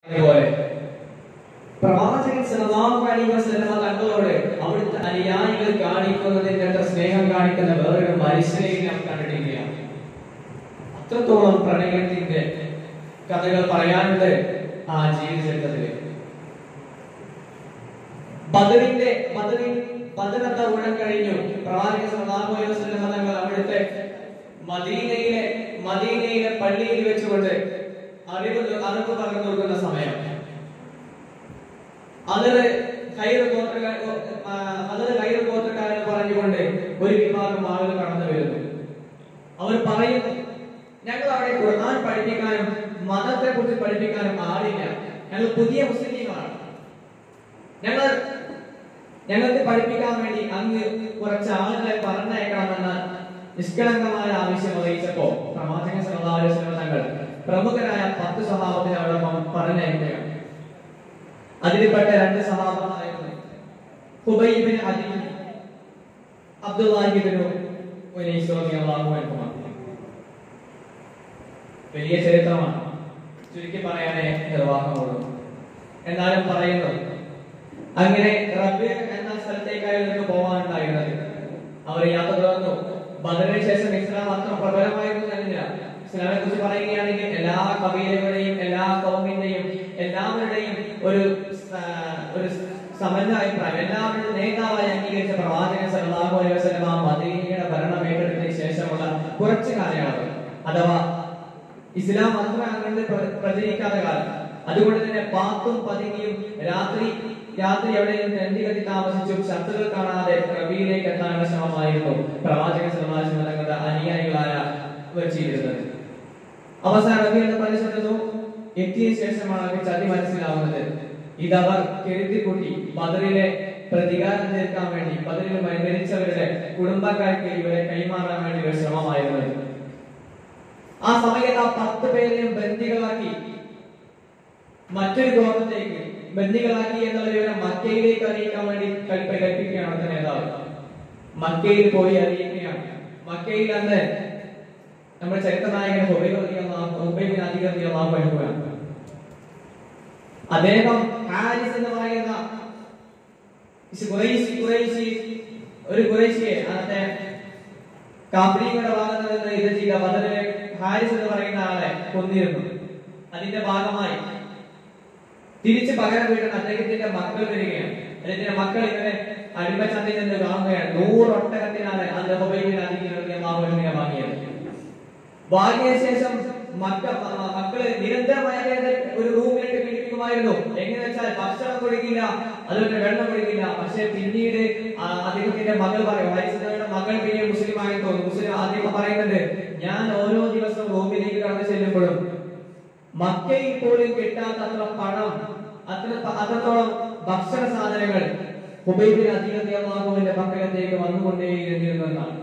പോലെ പ്രവാചകൻ സല്ലല്ലാഹു അലൈഹി വസല്ലമ തങ്ങളോട് അവിടുത്തെ അനുയായികൾ കാണിക്കുന്നതിന്റെ അത്ര സ്നേഹം കാണിക്കുന്ന വേറൊരു മനുഷ്യനെയും നാം കണ്ടിട്ടില്ല അത്രത്തോളം പ്രണയത്തിന്റെ കഥകൾ പറയാനുണ്ട് ആ ജീവിതത്തിൽ ബദറിന്റെ ബദറിൻ ബദറത്ത ഉടൻ കഴിഞ്ഞു പ്രവാചകൻ സല്ലല്ലാഹു അലൈഹി വസല്ലമ തങ്ങൾ അവിടുത്തെ മദീനയിലെ മദീനയിലെ പള്ളിയിൽ വെച്ചുകൊണ്ട് അറിവ് അറിവ് പകർന്നു കൊടുക്കുന്ന സമയം അതിൽ കൈറ് ഗോത്രക്കാർ അതിൽ കൈറ് ഗോത്രക്കാരെന്ന് പറഞ്ഞുകൊണ്ട് ഒരു വിഭാഗം ആളുകൾ കടന്നു വരുന്നു അവർ പറയുന്നു ഞങ്ങൾ അവിടെ ഖുർആൻ പഠിപ്പിക്കാനും മതത്തെ കുറിച്ച് പഠിപ്പിക്കാനും ആളില്ല ഞങ്ങൾ പുതിയ മുസ്ലിങ്ങളാണ് ഞങ്ങൾ ഞങ്ങൾക്ക് പഠിപ്പിക്കാൻ വേണ്ടി അങ്ങ് കുറച്ച് ആളുകളെ പറഞ്ഞയക്കണമെന്ന നിഷ്കളങ്കമായ ആവശ്യം അറിയിച്ചപ്പോ പ്രവാചകൻ സല്ലല്ലാഹു അലൈഹി വസല്ലം തങ്ങൾ പ്രമുഖരായ പത്ത് സ്വഭാവത്തിന് അവിടെ പറഞ്ഞയക്കുകയാണ് അതിൽപ്പെട്ട രണ്ട് സഹാബങ്ങളായിരുന്നു ഹുബൈബിൻ അദി അബ്ദുല്ലാഹിബിനു ഉനൈസ് റളിയല്ലാഹു അൻഹുമ വലിയ ചരിത്രമാണ് ചുരുക്കി പറയാനേ നിർവാഹമുള്ളൂ എന്നാലും പറയുന്നു അങ്ങനെ റബ്ബി എന്ന സ്ഥലത്തേക്കായിരുന്നു പോകാനുണ്ടായിരുന്നത് അവർ യാത്ര തുടർന്നു ബദറിന് ശേഷം ഇസ്ലാം അത്ര പ്രബലമായിരുന്നു തന്നില്ല ഇസ്ലാമിനെ കുറിച്ച് പറയുകയാണെങ്കിൽ എല്ലാ കബീലകളുടെയും എല്ലാ കൗമിന്റെയും എല്ലാവരുടെയും ഒരു സ- ഒരു സമന്വയ അഭിപ്രായം എല്ലാവരുടെയും നേതാവായി അംഗീകരിച്ച പ്രവാചകൻ സല്ലല്ലാഹു അലൈഹി വസല്ലം ആ മദീനയുടെ ഭരണം ഏറ്റെടുത്തതിന് ശേഷമുള്ള കുറച്ച് കാലയളവ് അഥവാ ഇസ്ലാം അത്ര അങ്ങോട്ട് പ്ര- പ്രചരിക്കാത്ത കാലം അതുകൊണ്ട് തന്നെ പാത്തും പതുങ്ങിയും രാത്രി രാത്രി എവിടെയും തെണ്ടി കത്തി താമസിച്ചും ശത്രുക്കൾ കാണാതെ റബിയിലേക്ക് എത്താനുള്ള ശ്രമമായിരുന്നു പ്രവാചക സമാജം തങ്ങളുടെ അനുയായികളായ വെച്ചിരുന്നത് അവസാന റബി എന്ന പരിസരത്തു എത്തിയതിനു ശേഷമാണ് അവർക്ക് ചതി മനസ്സിലാവുന്നത് ഇതവർ കരുതി കൂട്ടി ബദറിലെ പ്രതികാരം തീർക്കാൻ വേണ്ടി ബദറിൽ മരിച്ചവരുടെ കുടുംബക്കാർക്ക് ഇവരെ കൈമാറാൻ വേണ്ടി ഒരു ശ്രമമായിരുന്നു ആ സമയത്ത് ആ പത്ത് പേരെയും ബന്ദികളാക്കി മറ്റൊരു ഗോത്രത്തേക്ക് ബന്ദികളാക്കി എന്നുള്ള വിവരം മക്കയിലേക്ക് അറിയിക്കാൻ വേണ്ടി കൽപ്പ കൽപ്പിക്കുകയാണ് അവിടുത്തെ നേതാവ് മക്കയിൽ പോയി അറിയിക്കുകയാണ് മക്കയിൽ അന്ന് നമ്മുടെ ചരിത്ര നായകൻ ഹുബൈബിൻ അധികൃതമാണ് അദ്ദേഹം ഹാരിസ് എന്ന് പറയുന്ന ഇസ് ഖുറൈശി ഖുറൈശി ഒരു ഖുറൈശിയെ അന്നത്തെ കാബ്രീങ്ങളുടെ ഭാഗത്ത് നിന്ന് ഇത് ചെയ്ത ബദറിലെ ഹാരിസ് എന്ന് പറയുന്ന ആളെ കൊന്നിരുന്നു അതിന്റെ ഭാഗമായി തിരിച്ച് പകരം വീട്ടുന്ന അദ്ദേഹത്തിന്റെ മക്കൾ വരികയാണ് അദ്ദേഹത്തിന്റെ മക്കൾ ഇവരെ അടിമച്ചന്തയിൽ നിന്ന് വാങ്ങുകയാണ് നൂറ് ഒട്ടകത്തിനാണ് അന്ന് ഹുബൈബിൻ അധികൃതനെ വാങ്ങിയത് വാങ്ങിയ ശേഷം മക്ക മ- മക്കള് നിരന്തരമായ ഒരു റൂമിലിട്ട് പീഡിപ്പിക്കുമായിരുന്നു എങ്ങനെ വെച്ചാൽ ഭക്ഷണം കൊടുക്കില്ല അതുപോലെ വെള്ളം കൊടുക്കില്ല പക്ഷെ പിന്നീട് ആ അദ്ദേഹത്തിന്റെ മകൾ പറയും ഹരിസയുടെ മകൾ പിന്നെ മുസ്ലിം ആയി തോന്നുന്നു മുസ്ലിം ആദ്യം പറയുന്നുണ്ട് ഞാൻ ഓരോ ദിവസവും റൂമിലേക്ക് കടന്നു ചെല്ലുമ്പോഴും മക്കയിൽ പോലും കിട്ടാത്ത അത്ര പണം അത്ര അത്രത്തോളം ഭക്ഷണ സാധനങ്ങൾ ഹുബൈബിൻ അധികൃതമാകുവിന്റെ പക്കലത്തേക്ക് വന്നുകൊണ്ടേയിരുന്നിരുന്നു എന്നാണ്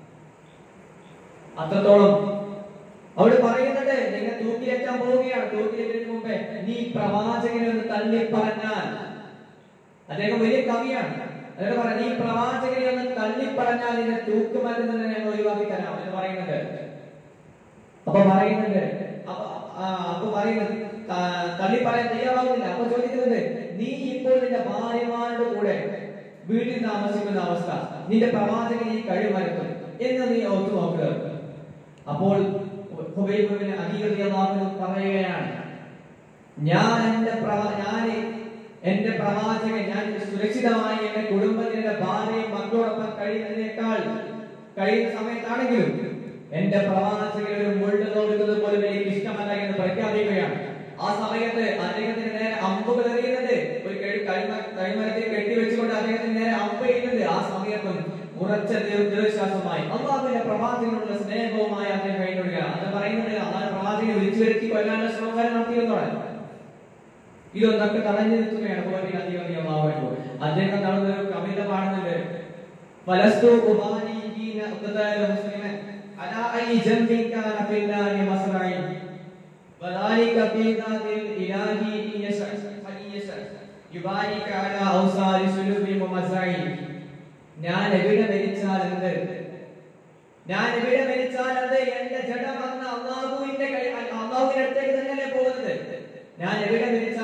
അത്രത്തോളം അവിടെ പറയുന്നുണ്ട് നിങ്ങൾ തൂക്കിലേറ്റാൻ പോവുകയാണ് തൂക്കിലേറ്റതിന് മുമ്പേ നീ പ്രവാചകനെ ഒന്ന് തള്ളി പറഞ്ഞാൽ അദ്ദേഹം വലിയ കവിയാണ് അദ്ദേഹം പറയാം നീ പ്രവാചകനെ ഒന്ന് തള്ളി പറഞ്ഞാൽ നിന്നെ തൂക്കുമരുന്ന് നിന്ന് ഞങ്ങൾ ഒഴിവാക്കി തരാം എന്ന് പറയുന്നുണ്ട് അപ്പൊ പറയുന്നുണ്ട് അപ്പൊ ആ, അപ്പൊ പറയുന്നത് ത- തള്ളി പറയാൻ തയ്യാറാവുന്നില്ല അപ്പൊ ചോദിക്കുന്നത് നീ ഇപ്പോൾ നിന്റെ ഭാര്യമാരുടെ കൂടെ വീട്ടിൽ താമസിക്കുന്ന അവസ്ഥ നിന്റെ പ്രവാചകൻ ഈ കഴിവരുത്തും എന്ന് നീ ഓർത്തു നോക്കുക അപ്പോൾ ഹുബൈബിന് അധികൃതമാകുന്നു പറയുകയാണ് ഞാൻ എന്റെ പ്രവ- ഞാൻ എന്റെ പ്രവാചകൻ ഞാൻ സുരക്ഷിതമായി എന്റെ കുടുംബത്തിന്റെ ഭാര്യയും മക്കളോടൊപ്പം കഴിയുന്നതിനേക്കാൾ കഴിയുന്ന സമയത്താണെങ്കിലും എന്റെ പ്രവാചകൻ ഒരു മുള്ളു നോക്കുന്നത് പോലും എനിക്ക് ഇഷ്ടമല്ല എന്ന് പ്രഖ്യാപിക്കുകയാണ് ആ സമയത്ത് അദ്ദേഹത്തിന് നേരെ അമ്പുകൾ എറിയുന്നത് ഒരു കഴി- കഴിമ- കഴിമരത്തിൽ കെട്ടിവെച്ചുകൊണ്ട് അദ്ദേഹത്തിന് നേരെ അമ്പ് ചെയ്യുന്നത് ആ സമയത്തും ഉറച്ച ദീർ- ദീർഘശ്വാസമായി അള്ളാഹുവിന്റെ പ്രവാചകനുള്ള സ്നേഹവുമായി അദ്ദേഹം കഴിഞ്ഞിടുക അത് പറയുന്നത് ആ പ്രവാചകനെ വിളിച്ചു വരുത്തി കൊല്ലാനുള്ള ശ്രമകാരം നടത്തിയെന്നോടെ ഇതൊന്നൊക്കെ തടഞ്ഞു നിർത്തുകയാണ് ഭൂമി അധികം നിയമാവുമ്പോൾ അദ്ദേഹം നടന്ന ഒരു കവിത പാടുന്നുണ്ട് ഫലസ്തു ഉബാനി ഹീന ഉഖ്താല മുസ്ലിമൻ അലാ ഐ ജംബിൻ കാന ഫില്ലാഹി മസ്റഈ വദാലിക ഫീ ദാതിൽ ഇലാഹി ഇൻ യശഅ ഫഇൻ യശഅ യുബാരിക അലാ ഔസാരി സുലുബി മുമസ്റഈ ഞാൻ എവിടെ മരിച്ചാൽ എന്ത് ഞാൻ എവിടെ മരിച്ചാൽ അത് എന്റെ ജഡം വന്ന അള്ളാഹുവിന്റെ കൈ- അള്ളാഹുവിന്റെ അടുത്തേക്ക് തന്നെയല്ലേ പോകുന്നത് ഞാൻ എവിടെ മരിച്ചാൽ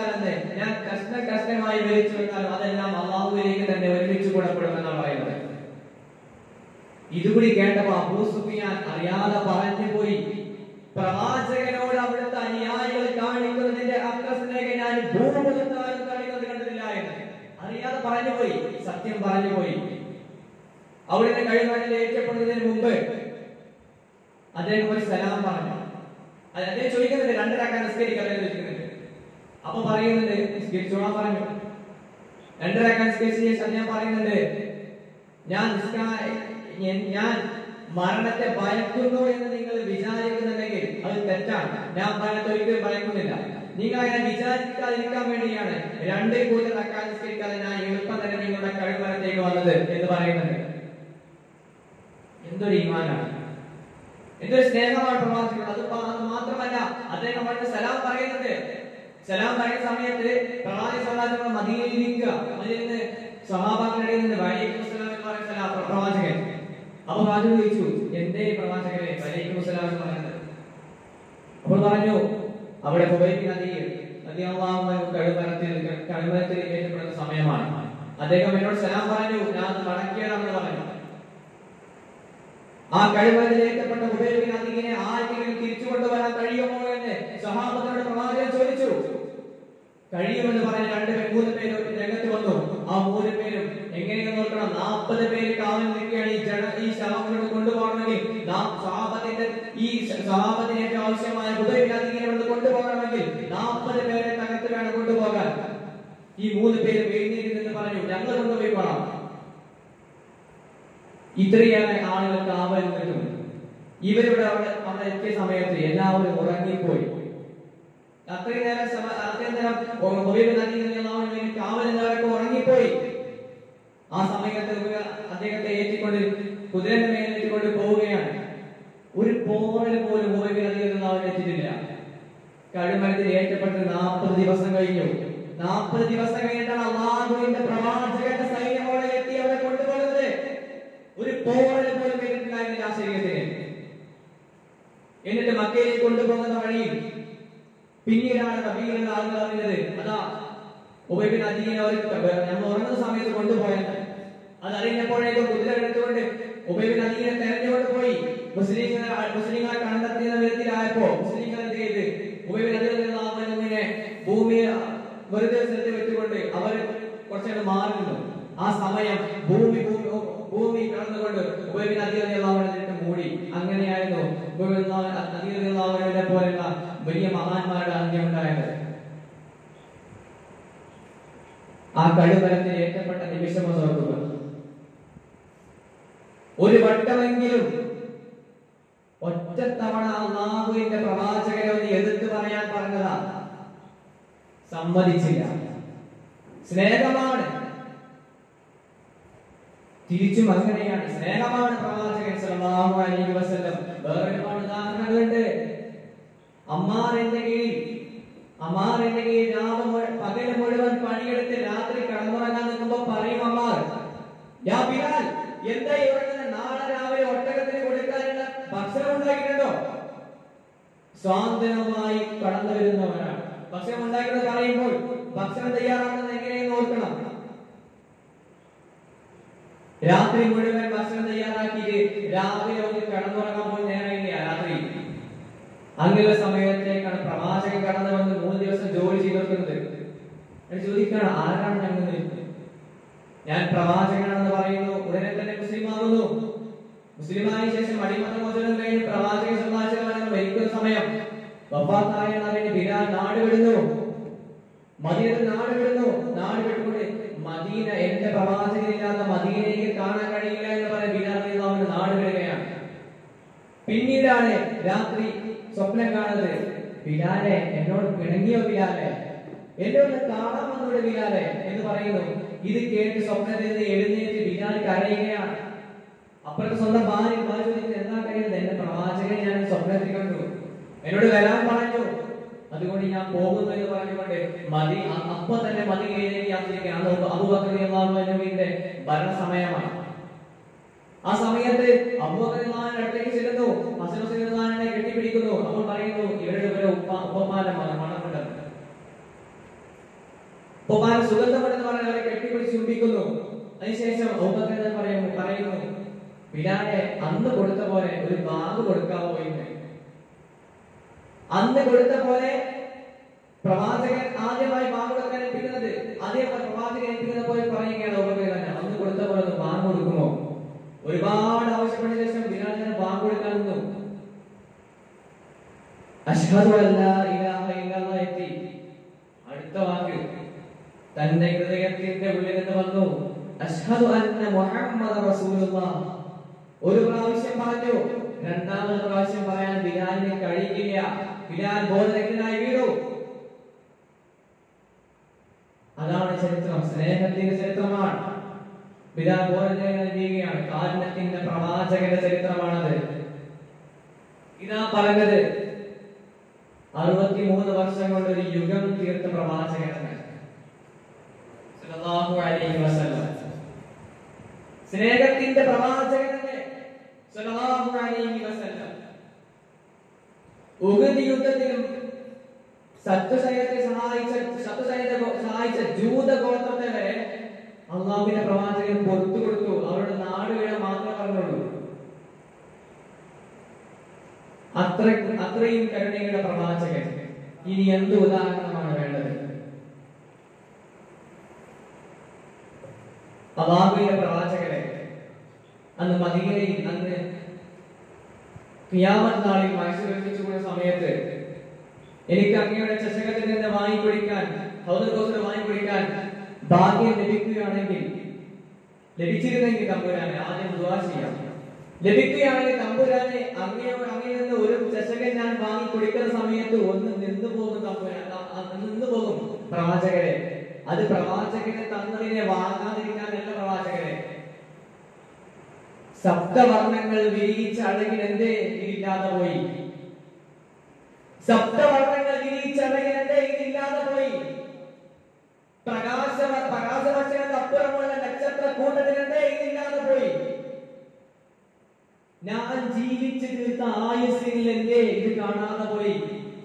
ഞാൻ കഷ്ണ കഷ്ണമായി വിളിച്ചു വെച്ചാലും അതെല്ലാം അള്ളാഹുവിലേക്ക് തന്നെ ഒരുമിച്ച് കൂടപ്പെടുമെന്നാണ് പറയുന്നത് ഇതുകൂടി കേട്ടപ്പോ അബൂ സുഫിയാൻ അറിയാതെ പറഞ്ഞു പോയി പ്രവാചകനോട് അവിടുത്തെ അനുയായികൾ കാണിക്കുന്നതിന്റെ അക്രസ്നേഹ ഞാൻ ഭൂമുഖത്താരും കാണിക്കുന്നത് കണ്ടിട്ടില്ല എന്ന് അറിയാതെ പറഞ്ഞു പോയി സത്യം പറഞ്ഞു പോയി അവിടുത്തെ കഴിവാനിൽ ഏറ്റപ്പെടുന്നതിന് മുമ്പ് അദ്ദേഹം ഒരു സലാം പറഞ്ഞു അത് അദ്ദേഹം ചോദിക്കുന്നുണ്ട് രണ്ടരാക്കാൻ നിസ്കരിക്കാൻ ചോദിക്കുന്നുണ്ട് അപ്പൊ പറയുന്നുണ്ട് നിസ്കരിച്ചോളാൻ പറഞ്ഞു രണ്ടരാക്കാൻ നിസ്കരിച്ച ശേഷം അദ്ദേഹം പറയുന്നുണ്ട് ഞാൻ നിസ്കാര ഞാൻ- ഞാൻ മരണത്തെ ഭയക്കുന്നു എന്ന് നിങ്ങൾ വിചാരിക്കുന്നുണ്ടെങ്കിൽ അത് തെറ്റാണ് ഞാൻ മരണത്തെ ഒരിക്കലും ഭയക്കുന്നില്ല നിങ്ങൾ അങ്ങനെ വിചാരിക്കാതിരിക്കാൻ വേണ്ടിയാണ് രണ്ട് കൂട്ടർ റക്കാൻ നിസ്കരിക്കാതെ ഞാൻ എളുപ്പം തന്നെ നിങ്ങളുടെ കഴിവരത്തേക്ക് വന്നത് എന്ന് പറയുന്നുണ്ട് എന്തൊരു ഈമാനാണ് എന്തൊരു സ്നേഹമാണ് പ്രവാസികൾ അത് പ- അത് മാത്രമല്ല അദ്ദേഹം അവിടെ സലാം പറയുന്നുണ്ട് സലാം പറയുന്ന സമയത്ത് പ്രവാസി സമാജങ്ങൾ മദീനയിൽ ഇരിക്കുക അതിൽ നിന്ന് സഹാബാക്കളുടെ നിന്ന് വലൈക്കും സലാം എന്ന് പറയുന്ന സലാം പ്ര- പ്രവാചകൻ അപ്പൊ പ്രവാചകൻ ചോദിച്ചു എന്തേ ഈ പ്രവാചകനെ വലൈക്കും സലാം എന്ന് പറയുന്നത് അപ്പോൾ പറഞ്ഞു അവിടെ ഹുബൈബ് നദി നദി അള്ളാഹു കഴിമരത്തിൽ കഴിമരത്തിൽ ഏറ്റപ്പെടുന്ന സമയമാണ് അദ്ദേഹം എന്നോട് സലാം പറഞ്ഞു ഞാൻ അത് മടക്കിയതാണെന്ന് പറഞ്ഞു ആ കഴിവതിലേറ്റപ്പെട്ട ഉപയോഗിക്കുന്ന അതിങ്ങനെ ആർക്കെങ്കിലും തിരിച്ചു കൊണ്ടുവരാൻ കഴിയുമോ എന്ന് സഹാബത്തിനോട് പ്രവാചകൻ ചോദിച്ചു കഴിയുമെന്ന് പറഞ്ഞ് രണ്ട് പേ- മൂന്ന് പേര് രംഗത്ത് വന്നു ആ മൂന്ന് പേരും എങ്ങനെയെന്ന് നോക്കണം നാൽപ്പത് പേര് കാവൽ നിൽക്കുകയാണ് ഈ ജന ഈ ശവങ്ങളോട് കൊണ്ടുപോകണമെങ്കിൽ നാം സഹാബത്തിന്റെ ഈ സഹാബത്തിന് ഏറ്റവും ആവശ്യമായ ഉപയോഗിക്കുന്ന അതിങ്ങനെ ഇവിടെ കൊണ്ടുപോകണമെങ്കിൽ നാൽപ്പത് പേരെ തകർത്ത് വേണം കൊണ്ടുപോകാൻ ഈ മൂന്ന് പേര് എഴുന്നേറ്റ് നിന്ന് പറഞ്ഞു ഞങ്ങൾ കൊണ്ടുപോയിക്കോളാം ഇത്രയേറെ ആളുകൾ കാവൽ നിൽക്കും ഇവരിവിടെ അവിടെ അവിടെ എത്തിയ സമയത്ത് എല്ലാവരും ഉറങ്ങിപ്പോയി അത്രയും നേരം സമ- അത്രയും നേരം ഹുബൈബ് നദി എല്ലാവരും വേണ്ടി കാവൽ എന്നവരൊക്കെ ഉറങ്ങിപ്പോയി ആ സമയത്ത് ഇവര് അദ്ദേഹത്തെ ഏറ്റിക്കൊണ്ട് കുതിരന്റെ മേലേറ്റിക്കൊണ്ട് പോവുകയാണ് ഒരു പോറൽ പോലും ഹുബൈബ് നദി എല്ലാവരും എത്തിയിട്ടില്ല കഴുമരത്തിൽ ഏറ്റപ്പെട്ട് നാൽപ്പത് ദിവസം കഴിഞ്ഞു നാൽപ്പത് ദിവസം കഴിഞ്ഞിട്ടാണ് അള്ളാഹുവിന്റെ പ്രവാചകന്റെ സൈന്യമോടെ എത്തി അവരെ കൊണ്ടുപോകുന്നത് ഒരു പോറൽ പോലും കേട്ടിട്ടില്ലായിരുന്നില്ല ആ ശരീരത്തിന് എന്നിട്ട് മക്കയിലേക്ക് കൊണ്ടുപോകുന്ന വഴിയിൽ പിന്നീടാണ് കബീലുള്ള ആളുകൾ അറിഞ്ഞത് അതാ ഉപയോഗിക്കുന്ന അധികം അവർ നമ്മൾ ഉറങ്ങുന്ന സമയത്ത് കൊണ്ടുപോയത് അത് അറിഞ്ഞപ്പോഴേക്കും കുതിര എടുത്തുകൊണ്ട് ഉപയോഗിക്കുന്ന അധികം തെരഞ്ഞുകൊണ്ട് പോയി മുസ്ലിങ്ങൾ മുസ്ലിങ്ങളെ കണ്ടെത്തുന്ന വിധത്തിലായപ്പോ മുസ്ലിങ്ങൾ എന്ത് ചെയ്ത് ഉപയോഗിക്കുന്ന അധികം ഭൂമിയെ വെറുതെ സ്ഥലത്ത് വെച്ചുകൊണ്ട് അവർ കുറച്ചുകൂടെ മാറി നിന്നു ആ സമയം ഭൂമി ഭൂമി ഭൂമി കടന്നുകൊണ്ട് ഉപയോഗിക്കുന്ന അധികം മൂടി അങ്ങനെയായിരുന്നു അധികൃതരെ പോലുള്ള വലിയ മഹാന്മാരുടെ അന്ത്യമുണ്ടായത് ആ കടുമരത്തിൽ ഏറ്റപ്പെട്ട നിമിഷം ഒന്ന് ഓർക്കുക ഒരു വട്ടമെങ്കിലും ഒറ്റത്തവണ അള്ളാഹുവിന്റെ പ്രവാചകരെ ഒന്ന് എതിർത്ത് പറയാൻ പറഞ്ഞതാ സമ്മതിച്ചില്ല സ്നേഹമാണ് തിരിച്ചും അങ്ങനെയാണ് സ്നേഹമാണ് പ്രവാചകൻ സല്ലല്ലാഹു അലൈഹി വസല്ലം വേറെ ഒരുപാട് ഉദാഹരണങ്ങളുണ്ട് അമ്മാറിന്റെ കീഴിൽ അമ്മാറിന്റെ കീഴിൽ രാവ് മുഴ- പകല് മുഴുവൻ പണിയെടുത്ത് രാത്രി കടന്നുറങ്ങാൻ നിൽക്കുമ്പോ പറയും അമ്മാർ യാ ബിലാൽ എന്താ ഈ ഉറങ്ങുന്നത് നാളെ രാവിലെ ഒട്ടകത്തിന് കൊടുക്കാനുള്ള ഭക്ഷണം ഉണ്ടാക്കിയിട്ടുണ്ടോ സ്വാതന്ത്ര്യമായി കടന്നു വരുന്നവരാണ് ഭക്ഷണം ഉണ്ടാക്കുന്നത് പറയുമ്പോൾ ഭക്ഷണം തയ്യാറാണെന്ന് എങ്ങനെയെന്ന് ഓർക്കണം രാത്രി മുഴുവൻ ഭക്ഷണം തയ്യാറാക്കിയിട്ട് രാവിലെ ഒന്ന് കിടന്നുറങ്ങാൻ പോയി നേരമില്ല രാത്രി അങ്ങനെയുള്ള സമയത്തേക്കാണ് പ്രവാചകൻ കടന്നു വന്ന് മൂന്ന് ദിവസം ജോലി ചെയ്തിരിക്കുന്നത് ഞാൻ ചോദിക്കാണ് ആരാണ് ഞങ്ങൾ നിൽക്കുന്നത് ഞാൻ പ്രവാചകനാണെന്ന് പറയുന്നു ഉടനെ തന്നെ മുസ്ലിം ആകുന്നു മുസ്ലിമായ ശേഷം അടിമതമോചനം കഴിഞ്ഞ് പ്രവാചക സമാചരണം മരിക്കുന്ന സമയം വഫാത്തായ അറിഞ്ഞ് ബിലാൽ നാട് വിടുന്നു മദീനത്തിൽ നാട് വിടുന്നു നാട് വിട്ടുകൊണ്ട് മദീന എന്റെ പ്രവാചകനില്ലാത്ത മദീനയ്ക്ക് കാണാൻ കഴിയില്ല എന്ന് പറഞ്ഞ ബിലാൽ റളിയല്ലാഹു നാട് വിടുകയാണ് പിന്നീടാണ് രാത്രി സ്വപ്നം കാണുന്നത് ബിലാലെ എന്നോട് പിണങ്ങിയോ ബിലാലെ എന്നെ ഒന്ന് കാണാൻ വന്നോട് ബിലാലെ എന്ന് പറയുന്നു ഇത് കേട്ട് സ്വപ്നത്തിൽ നിന്ന് എഴുന്നേറ്റ് ബിലാൽ കരയുകയാണ് അപ്പുറത്തെ സ്വന്തം ഭാര്യ ഭാര്യ ചോദിക്കുന്നത് എന്താ കഴിയുന്നത് എന്റെ പ്രവാചകനെ ഞാൻ സ്വപ്നത്തിൽ കണ്ടു എന്നോട് വരാൻ പറഞ്ഞു അതുകൊണ്ട് ഞാൻ പോകുന്നു എന്ന് പറഞ്ഞുകൊണ്ട് മതി അ- അപ്പൊ തന്നെ മദീനയിലേക്ക് യാത്രയ്ക്കാണ് അന്ന് അബൂബക്കറിന്റെ ഭരണ സമയമാണ് ആ സമയത്ത് അബൂബക്കറിന്റെ അടുത്തേക്ക് ചെല്ലുന്നു ഹസൻ ഹുസൈനെ കെട്ടിപ്പിടിക്കുന്നു അപ്പോൾ പറയുന്നു ഇവരുടെ ഇവരെ ഉപ്പ ഉപ്പമാന്റെ മണമുണ്ടെന്ന് ഉപ്പമാൻ സുഗന്ധമെന്ന് പറഞ്ഞ് അവരെ കെട്ടിപ്പിടിച്ച് ചുംബിക്കുന്നു അതിനുശേഷം ഔപകഥ പറയുന്നു പറയുന്നു ബിലാലെ അന്ന് കൊടുത്ത പോലെ ഒരു ബാഗ് കൊടുക്കാമോ എന്ന് അന്ന് കൊടുത്ത പോലെ പ്രവാചകൻ ആദ്യമായി ബാഗ് കൊടുക്കാൻ ഏൽപ്പിക്കുന്നത് അതേപോലെ പ്രവാചകൻ ഏൽപ്പിക്കുന്ന പോലെ പറയുകയാണ് ഔപകഥ തന്നെ അന്ന് കൊടുത്ത പോലെ ഒന്ന് ബാഗ് കൊടുക്കുമോ ഒരുപാട് ആവശ്യപ്പെട്ട ശേഷം ബിലാലിനെ ബാഗ് കൊടുക്കാൻ നിന്നു അഷ്ഹദു അല്ലാ ഇലാഹ ഇല്ലല്ലാഹ് എത്തി അടുത്ത വാക്ക് തന്റെ ഹൃദയത്തിന്റെ ഉള്ളിൽ നിന്ന് വന്നു അഷ്ഹദു അന്ന മുഹമ്മദ് റസൂലുള്ളാഹ് ഒരു പ്രാവശ്യം പറഞ്ഞു രണ്ടാമത് പ്രാവശ്യം പറയാൻ ബിലാലിന് കഴിയില്ല ബിലാൽ ബോധരഹിതനായി വീണു അതാണ് ചരിത്രം സ്നേഹത്തിന്റെ ചരിത്രമാണ് ബിലാൽ ബോധരഹിതനായി വീഴുകയാണ് കാരുണ്യത്തിന്റെ പ്രവാചകന്റെ ചരിത്രമാണത് ഇതാ പറഞ്ഞത് അറുപത്തിമൂന്ന് വർഷം കൊണ്ട് ഒരു യുഗം തീർത്ത പ്രവാചകനാണ് സല്ലല്ലാഹു അലൈഹി വസല്ലം സ്നേഹത്തിന്റെ പ്രവാചകനെ സല്ലല്ലാഹു അലൈഹി വസല്ലം ഉഹദ് യുദ്ധത്തിലും സത്യസൈന്യത്തെ സഹായിച്ച സത്യസൈന്യത്തെ ഗോ- സഹായിച്ച ജൂത ഗോത്രത്തെ വരെ അള്ളാഹുവിന്റെ പ്രവാചകൻ പുറത്തു കൊടുത്തു അവരുടെ നാട് വീഴാൻ മാത്രമേ പറഞ്ഞുള്ളൂ അത്ര അത്രയും കരുണയുടെ പ്രവാചകൻ ഇനി എന്ത് ഉദാഹരണമാണ് വേണ്ടത് അള്ളാഹുവിന്റെ പ്രവാചകനെ അന്ന് മദീനയിൽ അന്ന് ഖിയാമത്ത് നാളിൽ മത്സരിച്ചുകൂടുന്ന സമയത്ത് എനിക്ക് അങ്ങയുടെ ചഷകത്തിൽ നിന്ന് വാങ്ങിക്കുടിക്കാൻ ഹൗദോസിന് വാങ്ങിക്കുടിക്കാൻ ഭാഗ്യം ലഭിക്കുകയാണെങ്കിൽ ലഭിച്ചിരുന്നെങ്കിൽ തമ്പുരാനെ ആദ്യം ദുആ ചെയ്യാം ലഭിക്കുകയാണെങ്കിൽ തമ്പുരാനെ അങ്ങയോട് അങ്ങയിൽ നിന്ന് ഒരു ചഷകൻ ഞാൻ വാങ്ങി കുടിക്കുന്ന സമയത്ത് ഒന്ന് നിന്നു പോകും തമ്പുരാൻ അ- അ- നിന്നു പോകും പ്രവാചകരെ അത് പ്രവാചകനെ തന്നതിനെ വാങ്ങാതിരിക്കാനല്ല പ്രവാചകരെ സപ്തവർണ്ണങ്ങൾ വിരിയിച്ച അഴകിൽ എന്തേ ഇതില്ലാതെ പോയി സപ്തവർണ്ണങ്ങൾ വിരിയിച്ച അഴകിൽ എന്തേ ഇതില്ലാതെ പോയി പ്രകാശ പ്രകാശവർഷങ്ങൾക്ക് അപ്പുറമുള്ള നക്ഷത്ര കൂട്ടത്തിനെന്തേ ഇതില്ലാതെ പോയി ഞാൻ ജീവിച്ചു തീർത്ത ആയുസ്സിൽ എന്തേ ഇത് കാണാതെ പോയി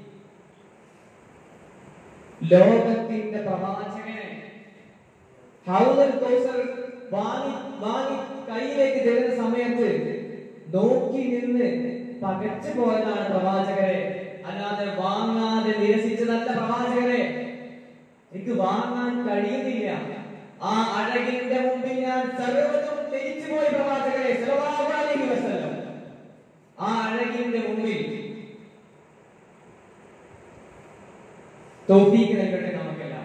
ലോകത്തിന്റെ പ്രവാചകനെ ഹൗദൽ കൗസർ വാങ്ങി വാങ്ങി കയ്യിലേക്ക് തരുന്ന സമയത്ത് നോക്കി നിന്ന് പകച്ചു പോയതാണ് പ്രവാചകരെ അല്ലാതെ വാങ്ങാതെ നിരസിച്ചതല്ല പ്രവാചകരെ എനിക്ക് വാങ്ങാൻ കഴിയുന്നില്ല ആ അഴകിന്റെ മുമ്പിൽ ഞാൻ സർവ്വതും തിരിച്ചു പോയി പ്രവാചകരെ സ്വല്ലല്ലാഹു അലൈഹി വസല്ലം ആ അഴകിന്റെ മുമ്പിൽ തൗഫീഖ് നൽകട്ടെ നമുക്കെല്ലാം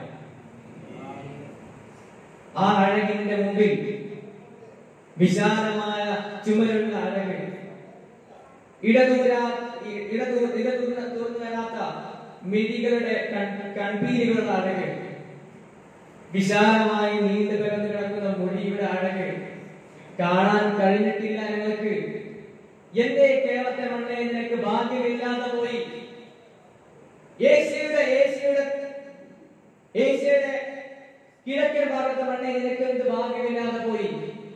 ആ അഴകിന്റെ മുമ്പിൽ വിശാലമായ ചുമരുള്ള അഴക് ഇടതൂരാ ഇ- ഇടതൂ ഇടതൂർന്ന തൂർന്നു വരാത്ത മിഴികളുടെ കൺ- കൺപീലികളുടെ അഴക് വിശാലമായി നീണ്ടു പിറന്നു കിടക്കുന്ന മൊഴിയുടെ അഴക് കാണാൻ കഴിഞ്ഞിട്ടില്ല ഞങ്ങൾക്ക് എന്തേ കേരളത്തെ മണ്ണേ നിനക്ക് ഭാഗ്യമില്ലാതെ പോയി ഏഷ്യയുടെ ഏഷ്യയുടെ ഏഷ്യയുടെ കിഴക്കൻ ഭാഗത്തെ മണ്ണേ നിനക്ക് എന്ത് ഭാഗ്യമില്ലാതെ പോയി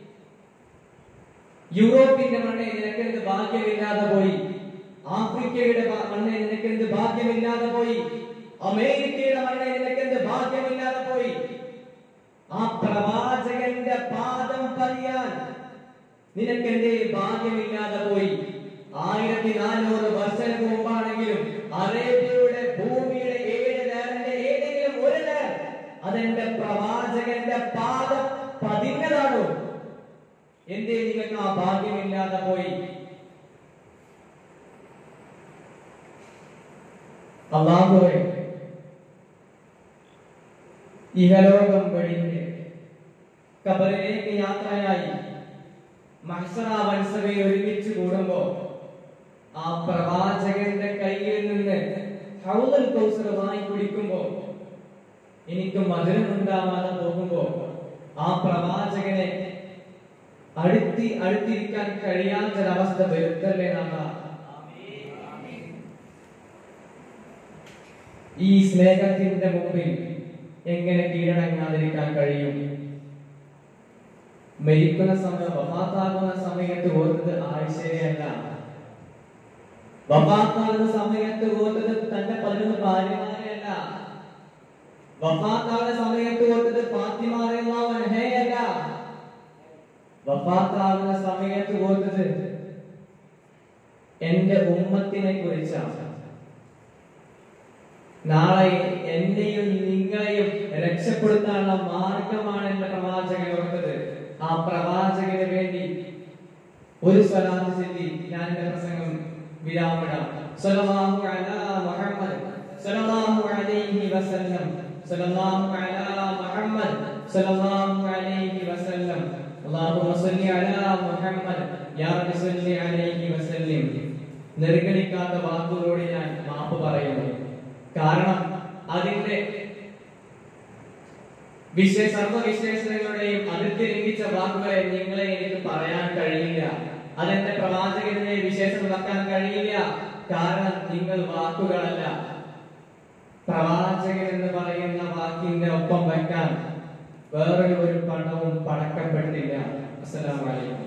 യൂറോപ്പിന്റെ മണ്ണേ നിനക്ക് എന്ത് ഭാഗ്യമില്ലാതെ പോയി ആഫ്രിക്കയുടെ ഭ- മണ്ണേ നിനക്ക് എന്ത് ഭാഗ്യമില്ലാതെ പോയി അമേരിക്കയുടെ മണ്ണേ നിനക്ക് എന്ത് ഭാഗ്യമില്ലാതെ പോയി ആ പ്രവാചകന്റെ പാദം പതിയാൻ നിനക്ക് എന്തേ ഭാഗ്യമില്ലാതെ പോയി ആയിരത്തി നാനൂറ് വർഷങ്ങൾക്ക് മുമ്പാണെങ്കിലും അറേബ്യയുടെ ഭൂമിയുടെ ഏഴ് ലേറിന്റെ ഏതെങ്കിലും ഒരു ലേർ അതെന്റെ പ്രവാചകന്റെ പാദം പതിഞ്ഞതാണോ എന്തേ നിങ്ങൾക്ക് ആ ഭാഗ്യമില്ലാതെ പോയി അള്ളാഹുവേ ഇഹലോകം വെടിഞ്ഞ് കബറിലേക്ക് യാത്രയായി മഹ്സറ വത്സവയിൽ ഒരുമിച്ച് കൂടുമ്പോ ആ പ്രവാചകന്റെ കയ്യിൽ നിന്ന് ഹൗദൽ കൗസർ വാങ്ങി കുടിക്കുമ്പോ എനിക്ക് മധുരമുണ്ടാവാതെ പോകുമ്പോ ആ പ്രവാചകനെ അടുത്തി അടുത്തിരിക്കാൻ കഴിയാത്തൊരവസ്ഥ വരുത്തല്ലേ നമ്മ ഈ സ്നേഹത്തിന്റെ മുമ്പിൽ എങ്ങനെ കീഴടങ്ങാതിരിക്കാൻ കഴിയും മരിക്കുന്ന സമയം വഫാത്താകുന്ന സമയത്ത് ഓർത്തത് ആയിഷയല്ല വഫാത്താകുന്ന സമയത്ത് ഓർത്തത് തന്റെ പതിനൊന്ന് ഭാര്യമാരെയല്ല വഫാത്താവുന്ന സമയത്ത് കൊടുത്തത് ഫാത്തിമ റളിയല്ലാഹു അൻഹയല്ല വഫാത്താവുന്ന സമയത്ത് കൊടുത്തത് എന്റെ ഉമ്മത്തിനെ കുറിച്ചാണ് നാളെ എന്നെയും നിങ്ങളെയും രക്ഷപ്പെടുത്താനുള്ള മാർഗമാണ് എന്റെ പ്രവാചകൻ ഓർത്തത് ആ പ്രവാചകന് വേണ്ടി ഒരു സ്വലാത്ത് ചൊല്ലി ഞാൻ എന്റെ പ്രസംഗം വിരാമിടാം സല്ലല്ലാഹു അലാ മുഹമ്മദ് സല്ലല്ലാഹു അലൈഹി വസല്ലം സല്ലല്ലാഹു അലാ മുഹമ്മദ് സല്ലല്ലാഹു അലൈഹി വസല്ലം അല്ലാഹുമ്മ സല്ലി അലാ മുഹമ്മദ് യാ റബ്ബി സല്ലി അലൈഹി വസല്ലം നിർഗണിക്കാത്ത വാക്കുകളോട് ഞാൻ മാപ്പ് പറയുന്നു കാരണം അതിന്റെ വിശേ സർവവിശേഷതകളുടെയും അതിർത്തി ലംഘിച്ച വാക്കുകളെ നിങ്ങളെ എനിക്ക് പറയാൻ കഴിയില്ല അതെന്റെ പ്രവാചകന്റെ വിശേഷം വെക്കാൻ കഴിയില്ല കാരണം നിങ്ങൾ വാക്കുകളല്ല പ്രവാചകൻ എന്ന് പറയുന്ന വാക്കിന്റെ ഒപ്പം വെക്കാൻ വേറൊരു ഒരു പണവും പടക്കപ്പെട്ടില്ല അസ്സലാമു അലൈക്കും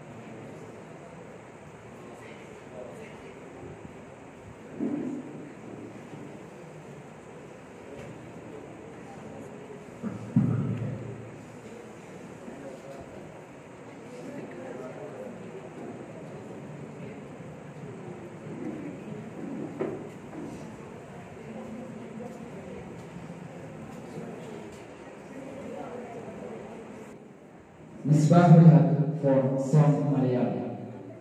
Misbahul Haq for Song Malayalam.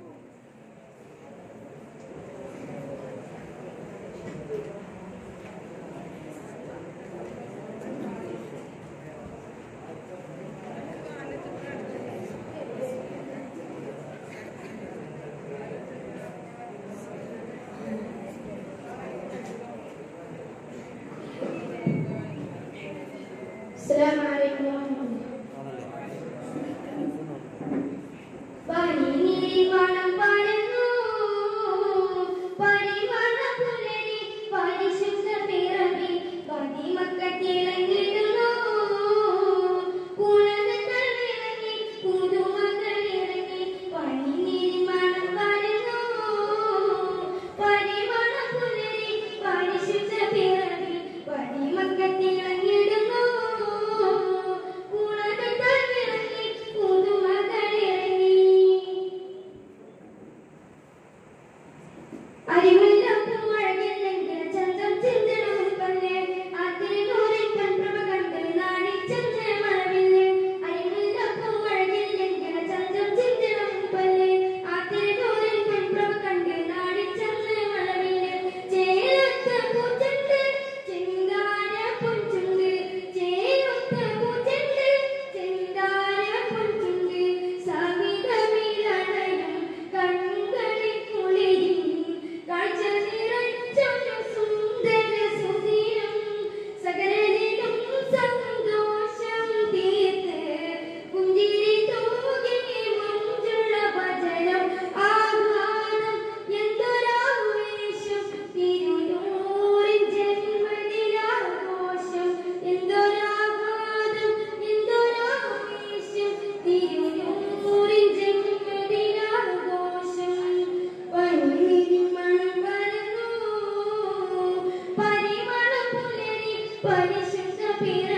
السلام عليكم ورحمة الله പനിനീർമണം പരന്നു, പരിമളപുലരി, പരിശുദ്ധ പിറവി, പതിമക്കത്തിളങ്ങിടുന്നു. പുലകങ്ങൾ വിളങ്ങി, പുതുമകൾ ഇറങ്ങി, പനിനീർമണം പരന്നു, പരിമളപുലരി, പരിശുദ്ധ പിറവി, പതിമക്കത്തിളങ്ങിടുന്നു. പുലകങ്ങൾ വിളങ്ങി, പുതുമകൾ ഇറങ്ങി അരിമുല്ലപ്പൂ മഴകില്ലെങ്കിൽ ചന്തം ചിന്തണം പല്ലേ അതിനൂറിൻ കൺപ്രഭ കണ്ട് നാണിച്ചെന്ന് മഴവില്ലേ അരിമുല്ലപ്പൂ മഴകില്ലെങ്കിൽ ചന്തം ചിന്തണം പല്ലേ അതിനൂറിൻ കൺപ്രഭ കണ്ട് നാണിച്ചെന്ന് മഴവില്ലേ ചേലത്ത് പൂച്ചണ്ട് ചിങ്കാര പൊഞ്ചുണ്ട് ചേലത്ത് പൂച്ചണ്ട് ചിങ്കാര പൊഞ്ചുണ്ട് സവിതമിലടയും കൺകളിൽ കുളിരും കാഴ്ച നിറച്ചൊരു സുന്ദര സുദിനം സകലരിലും സന്തോഷം തീർത്ത് പുഞ്ചിരി തൂകി മഞ്ജുള ഭജനം ആഹ്ലാദം എന്തൊരാവേശം തിരുനൂറിൻ ജന്മദിനാഘോഷം എന്തൊരാഹ്ലാദം എന്തൊരാവേശം തിരുനൂറിൻ ജന്മദിനാഘോഷം പനിമണം പരന്നു പരിമളം പുലരി പരിശുദ്ധ പിറ